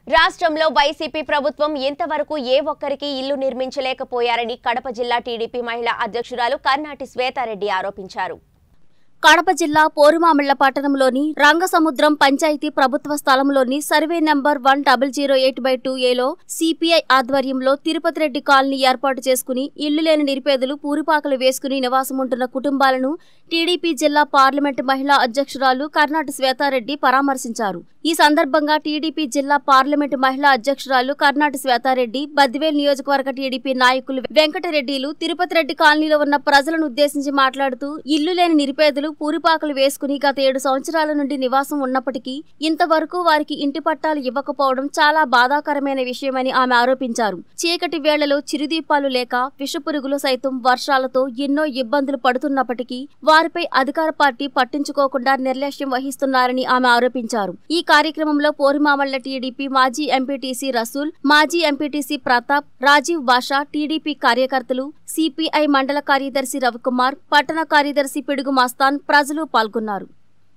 రాష్ట్రంలో వైసీపీ ప్రభుత్వం ఇంతవరకు ఏ ఒక్కరికి ఇల్లు నిర్మించలేకపోయారని కడప జిల్లా టీడీపీ మహిళా అధ్యక్షురాలు కర్నాటి శ్వేతారెడ్డి ఆరోపించారు కడప జిల్లా పోరుమామిళ్ల పట్టణంలోని రంగసముద్రం పంచాయతీ ప్రభుత్వ స్థలంలోని survey number one double zero eight by two ఏలో సిపిఐ ఆధ్వర్యంలో తిరుపతి రెడ్డి కాలనీ ఏర్పాటు చేసుకుని ఇల్లు లేని నిరుపేదలు పూరిపాకలు వేసుకుని నివాసముంటున్న కుటుంబాలను టీడీపీ జిల్లా పార్లమెంటు మహిళా అధ్యక్షురాలు కర్నాటి శ్వేతారెడ్డి పరామర్శించారు ఈ సందర్భంగా టీడీపీ జిల్లా పార్లమెంటు మహిళా అధ్యక్షురాలు కర్నాటి శ్వేతారెడ్డి బద్దివేల్ నియోజకవర్గ టీడీపీ నాయకులు వెంకటరెడ్డిలు తిరుపతి రెడ్డి కాలనీలో ఉన్న ప్రజలను ఉద్దేశించి మాట్లాడుతూ ఇల్లు లేని నిరుపేదలు పూరిపాకలు వేసుకుని గత ఏడు సంవత్సరాల నుండి నివాసం ఉన్నప్పటికీ ఇంతవరకు వారికి ఇంటి పట్టాలు ఇవ్వకపోవడం చాలా బాధాకరమైన విషయమని ఆమె ఆరోపించారు చీకటి వేళలో చిరుదీపాలు లేక విషపురుగులు సైతం వర్షాలతో ఎన్నో ఇబ్బందులు పడుతున్నప్పటికీ వారిపై అధికార పార్టీ పట్టించుకోకుండా నిర్లక్ష్యం వహిస్తున్నారని ఆమె ఆరోపించారు ఈ కార్యక్రమంలో పోరిమామళ్ల టీడీపీ మాజీ ఎంపీటీసీ రసూల్ మాజీ ఎంపీటీసీ ప్రతాప్ రాజీవ్ బాషా టీడీపీ కార్యకర్తలు సిపిఐ మండల కార్యదర్శి రవికుమార్ పట్టణ కార్యదర్శి పిడుగు మస్తాన్ ప్రజలు పాల్గొన్నారు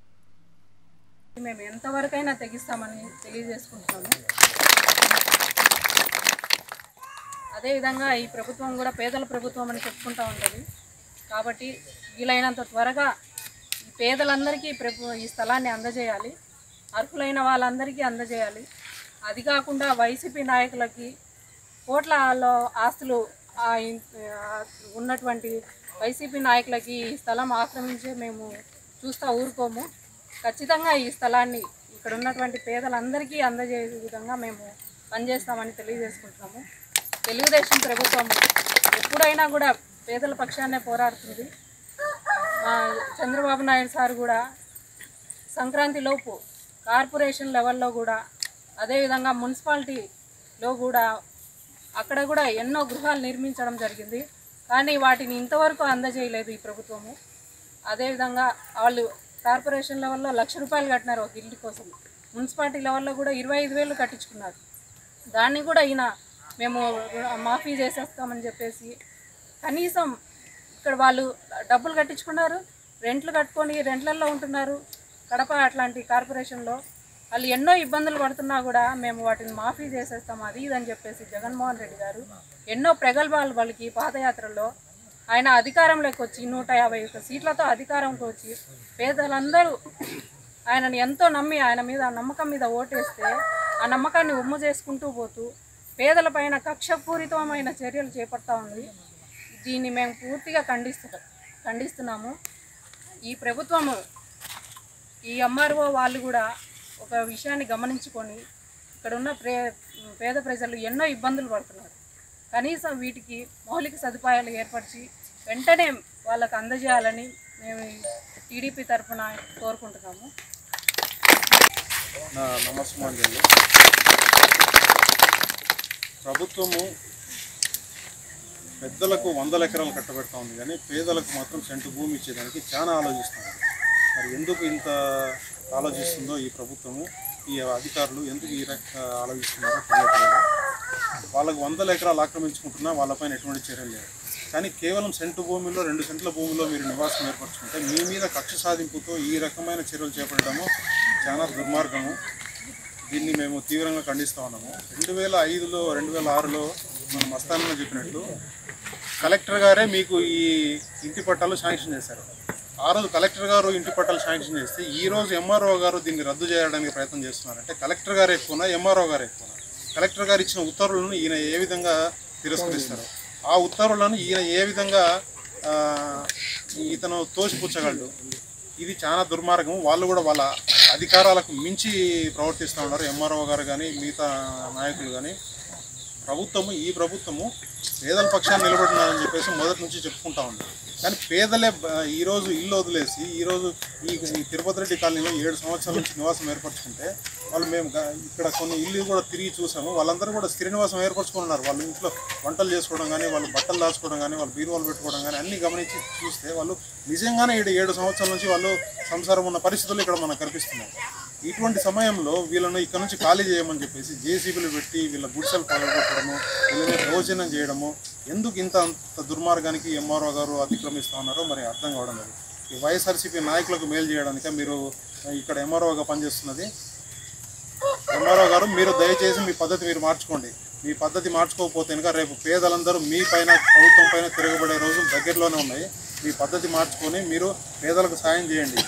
మేము ఎంతవరకైనా తెగిస్తామని తెలియజేసుకుంటున్నాము అదేవిధంగా ఈ ప్రభుత్వం కూడా పేదల ప్రభుత్వం అని చెప్పుకుంటూ ఉంటుంది కాబట్టి వీలైనంత త్వరగా ఈ పేదలందరికీ ప్రభు ఈ స్థలాన్ని అందజేయాలి అర్హులైన వాళ్ళందరికీ అందజేయాలి అది కాకుండా వైసీపీ నాయకులకి కోట్లలో ఆస్తులు ఆ ఇన్- ఆ ఉన్నటువంటి వైసీపీ నాయకులకి ఈ స్థలం ఆక్రమించే మేము చూస్తూ ఊరుకోము ఖచ్చితంగా ఈ స్థలాన్ని ఇక్కడ ఉన్నటువంటి పేదలందరికీ అందజేసే విధంగా మేము పనిచేస్తామని తెలియజేసుకుంటున్నాము తెలుగుదేశం ప్రభుత్వం ఎప్పుడైనా కూడా పేదల పక్షాన్నే పోరాడుతుంది మా చంద్రబాబు నాయుడు సార్ కూడా సంక్రాంతి లోపు కార్పొరేషన్ లెవెల్లో కూడా అదేవిధంగా మున్సిపాలిటీలో కూడా అక్కడ కూడా ఎన్నో గృహాలు నిర్మించడం జరిగింది కానీ వాటిని ఇంతవరకు అందజేయలేదు ఈ ప్రభుత్వము అదేవిధంగా వాళ్ళు కార్పొరేషన్ లెవెల్లో లక్ష రూపాయలు కట్టినారు ఒక ఇల్లు కోసం మున్సిపాలిటీ లెవెల్లో కూడా ఇరవై ఐదు వేలు కట్టించుకున్నారు దాన్ని కూడా ఈయన మేము మాఫీ చేసేస్తామని చెప్పేసి కనీసం ఇక్కడ వాళ్ళు డబ్బులు కట్టించుకున్నారు రెంట్లు కట్టుకొని రెంట్లలో ఉంటున్నారు కడప అట్లాంటి కార్పొరేషన్లో వాళ్ళు ఎన్నో ఇబ్బందులు పడుతున్నా కూడా మేము వాటిని మాఫీ చేసేస్తాం అది ఇదని చెప్పేసి జగన్మోహన్ రెడ్డి గారు ఎన్నో ప్రగల్భాలు వాళ్ళకి పాదయాత్రలో ఆయన అధికారంలోకి వచ్చి నూట యాభై ఒక్క సీట్లతో అధికారంకి వచ్చి పేదలందరూ ఆయనను ఎంతో నమ్మి ఆయన మీద ఆ నమ్మకం మీద ఓటేస్తే ఆ నమ్మకాన్ని ఉమ్ము చేసుకుంటూ పోతూ పేదలపైన కక్షపూరితమైన చర్యలు చేపడతా ఉంది దీన్ని మేము పూర్తిగా ఖండిస్తు ఖండిస్తున్నాము ఈ ప్రభుత్వము ఈ ఎంఆర్ఓ వాళ్ళు కూడా ఒక విషయాన్ని గమనించుకొని ఇక్కడ ఉన్న ప్రే పేద ప్రజలు ఎన్నో ఇబ్బందులు పడుతున్నారు కనీసం వీటికి మౌలిక సదుపాయాలు ఏర్పరిచి వెంటనే వాళ్ళకు అందజేయాలని మేము టీడీపీ తరఫున కోరుకుంటున్నాము నా నమస్కారాలు ప్రభుత్వము పెద్దలకు వందల ఎకరాలు కట్టబెడతా ఉంది కానీ పేదలకు మాత్రం సెంటు భూమి ఇచ్చేదానికి చాలా ఆలోచిస్తుంది మరి ఎందుకు ఇంత ఆలోచిస్తుందో ఈ ప్రభుత్వము ఈ అధికారులు ఎందుకు ఈ రక ఆలోచిస్తున్నారో తెలియట్లేదు వాళ్ళకు వందల ఎకరాలు ఆక్రమించుకుంటున్నా వాళ్ళపైన ఎటువంటి చర్యలు లేవు కానీ కేవలం సెంటు భూమిలో రెండు సెంట్ల భూమిలో మీరు నివాసం ఏర్పరచుకుంటే మీ మీద కక్ష సాధింపుతో ఈ రకమైన చర్యలు చేపట్టడము చాలా దుర్మార్గము దీన్ని మేము తీవ్రంగా ఖండిస్తూ ఉన్నాము రెండు వేల ఐదులో రెండు వేల ఆరులో మన మస్తానంలో చెప్పినట్టు కలెక్టర్ గారే మీకు ఈ ఇంటి పట్టాలు శాంక్షన్ చేశారు ఆ రోజు కలెక్టర్ గారు ఇంటి పట్టాలు శాంక్షన్ చేస్తే ఈ రోజు ఎంఆర్ఓ గారు దీన్ని రద్దు చేయడానికి ప్రయత్నం చేస్తున్నారంటే కలెక్టర్ గారు ఎక్కువనా ఎంఆర్ఓ గారు ఎక్కువనా కలెక్టర్ గారు ఇచ్చిన ఉత్తర్వులను ఈయన ఏ విధంగా తిరస్కరిస్తారు ఆ ఉత్తర్వులను ఈయన ఏ విధంగా ఆ, ఇతను తోసిపుచ్చగలడు ఇది చాలా దుర్మార్గం వాళ్ళు కూడా వాళ్ళ అధికారాలకు మించి ప్రవర్తిస్తూ ఉన్నారు ఎంఆర్ఓ గారు కానీ మిగతా నాయకులు కానీ ప్రభుత్వము ఈ ప్రభుత్వము పేదల పక్షాన్ని నిలబడినారని చెప్పేసి మొదటి నుంచి చెప్పుకుంటా ఉంది కానీ పేదలే బ- ఈరోజు ఇల్లు వదిలేసి ఈరోజు ఈ ఈ తిరుపతి రెడ్డి కాలనీలో ఏడు సంవత్సరాల నుంచి నివాసం ఏర్పరచుకుంటే వాళ్ళు మేము గ- ఇక్కడ కొన్ని ఇల్లు కూడా తిరిగి చూసాము వాళ్ళందరూ కూడా స్థిర నివాసం ఏర్పరచుకుని ఉన్నారు వాళ్ళ ఇంట్లో వంటలు చేసుకోవడం కానీ వాళ్ళు బట్టలు దాచుకోవడం కానీ వాళ్ళు బీరువాలు పెట్టుకోవడం కానీ అన్ని గమనించి చూస్తే వాళ్ళు నిజంగానే ఏడు ఏడు సంవత్సరాల నుంచి వాళ్ళు సంసారం ఉన్న పరిస్థితులు ఇక్కడ మనకు కనిపిస్తున్నాయి ఇటువంటి సమయంలో వీళ్ళను ఇక్కడ నుంచి ఖాళీ చేయమని చెప్పేసి జేసీబీలు పెట్టి వీళ్ళ గుడిసెలు పగలగొట్టడము వీళ్ళని భోజనం చేయడము ఎందుకు ఇంత అంత దుర్మార్గానికి ఎంఆర్ఓ గారు అతిక్రమిస్తూ ఉన్నారో మరి అర్థం కావడం లేదు ఈ వైఎస్ఆర్సీపీ నాయకులకు మేలు చేయడానిక మీరు ఇక్కడ ఎంఆర్ఓగా పనిచేస్తున్నది ఎంఆర్ఓ గారు మీరు దయచేసి మీ పద్ధతి మీరు మార్చుకోండి మీ పద్ధతి మార్చుకోకపోతే కనుక రేపు పేదలందరూ మీ పైన ప్రభుత్వం పైన తిరగబడే రోజులు దగ్గరలోనే ఉన్నాయి మీ పద్ధతి మార్చుకొని మీరు పేదలకు సాయం చేయండి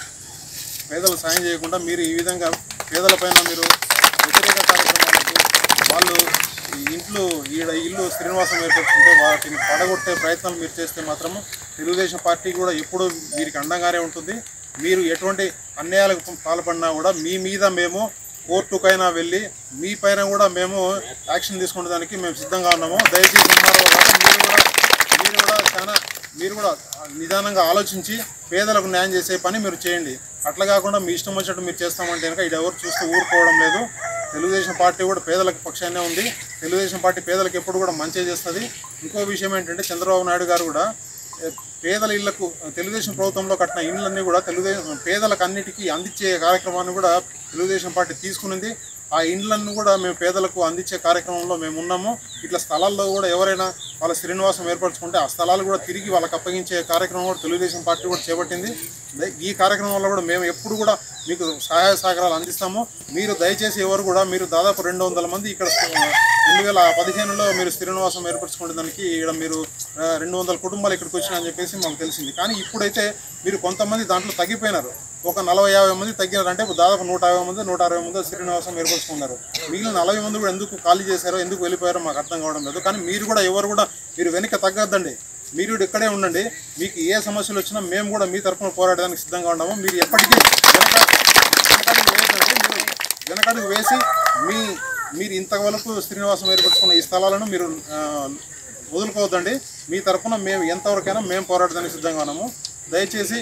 పేదలకు సాయం చేయకుండా మీరు ఈ విధంగా పేదలపైన మీరు వ్యతిరేక కార్యక్రమాలకు వాళ్ళు ఈ ఇంట్లో ఈడ ఇల్లు శ్రీనివాసం ఏర్పడుతుంటే వాటిని పడగొట్టే ప్రయత్నాలు మీరు చేస్తే మాత్రము తెలుగుదేశం పార్టీ కూడా ఎప్పుడూ వీరికి అండంగానే ఉంటుంది మీరు ఎటువంటి అన్యాయాలకు పాల్పడినా కూడా మీ మీద మేము కోర్టుకైనా వెళ్ళి మీ పైన కూడా మేము యాక్షన్ తీసుకునేదానికి మేము సిద్ధంగా ఉన్నాము దయచేసి ఎంఆర్ఓ గారు మీరు కూడా మీరు కూడా చాలా మీరు కూడా నిదానంగా ఆలోచించి పేదలకు న్యాయం చేసే పని మీరు చేయండి అట్లా కాకుండా మీ ఇష్టం వచ్చినట్టు మీరు చేస్తామంటే కనుక ఇది ఎవరు చూస్తూ ఊరుకోవడం లేదు తెలుగుదేశం పార్టీ కూడా పేదలకు పక్షానే ఉంది తెలుగుదేశం పార్టీ పేదలకు ఎప్పుడు కూడా మంచి చేస్తుంది ఇంకో విషయం ఏంటంటే చంద్రబాబు నాయుడు గారు కూడా ఏ, పేదల ఇళ్లకు తెలుగుదేశం ప్రభుత్వంలో కట్టిన ఇండ్లన్నీ కూడా తెలుగుదేశం పేదలకు అన్నిటికీ అందించే కార్యక్రమాన్ని కూడా తెలుగుదేశం పార్టీ తీసుకునింది ఆ ఇండ్లను కూడా మేము పేదలకు అందించే కార్యక్రమంలో మేము ఉన్నాము ఇట్లా స్థలాల్లో కూడా ఎవరైనా వాళ్ళ శ్రీనివాసం ఏర్పరచుకుంటే ఆ స్థలాలు కూడా తిరిగి వాళ్ళకి అప్పగించే కార్యక్రమం కూడా తెలుగుదేశం పార్టీ కూడా చేపట్టింది దే- ఈ కార్యక్రమంలో కూడా మేము ఎప్పుడు కూడా మీకు సహాయ సహకారాలు అందిస్తాము మీరు దయచేసి ఎవరు కూడా మీరు దాదాపు రెండు వందల మంది ఇక్కడ రెండు వేల పదిహేనులో మీరు శ్రీనివాసం ఏర్పరచుకునే దానికి ఇక్కడ మీరు ఆ, రెండు వందల కుటుంబాలు ఇక్కడికి వచ్చినాయని చెప్పేసి మాకు తెలిసింది కానీ ఇప్పుడైతే మీరు కొంతమంది దాంట్లో తగ్గిపోయినారు ఒక నలభై యాభై మంది తగ్గినారంటే ఇప్పుడు దాదాపు నూట యాభై మంది నూట అరవై మంది శ్రీనివాసం ఏర్పరచుకున్నారు మిగిలిన నలభై మంది కూడా ఎందుకు ఖాళీ చేశారో ఎందుకు వెళ్ళిపోయారో మాకు అర్థం కావడం లేదు కానీ మీరు కూడా ఎవరు కూడా మీరు వెనక తగ్గద్దండి మీరు కూడా ఇక్కడే ఉండండి మీకు ఏ సమస్యలు వచ్చినా మేము కూడా మీ తరఫున పోరాడడానికి సిద్ధంగా ఉన్నాము మీరు ఎప్పటికీ వెనక వెనకడుగు వేయకండి మీరు వెనకడుగు వేసి మీ మీరు ఇంతవరకు శ్రీనివాసం ఏర్పరచుకున్న ఈ స్థలాలను మీరు ఆ, వదులుకోవద్దండి మీ తరఫున మేము ఎంతవరకైనా మేము పోరాడడానికి సిద్ధంగా ఉన్నాము దయచేసి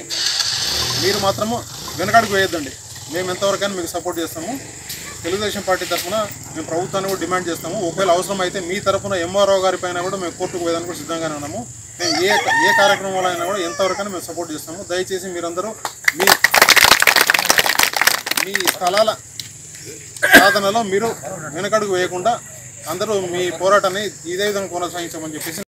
మీరు మాత్రము వెనకడుగు వేయొద్దండి మేము ఎంతవరకైనా మీకు సపోర్ట్ చేస్తాము తెలుగుదేశం పార్టీ తరఫున మేము ప్రభుత్వాన్ని కూడా డిమాండ్ చేస్తాము ఒకవేళ అవసరం అయితే మీ తరఫున ఎంఆర్ఓ గారి పైన కూడా మేము కోర్టుకు పోయేదానికి కూడా సిద్ధంగానే ఉన్నాము మేము ఏ ఏ కార్యక్రమంలో అయినా కూడా ఎంతవరకైనా మేము సపోర్ట్ చేస్తాము దయచేసి మీరందరూ మీ మీ స్థలాల సాధనలో మీరు వెనకడుగు వేయకుండా అందరూ మీ పోరాటాన్ని ఇదే విధంగా కొనసాగించమని చెప్పేసి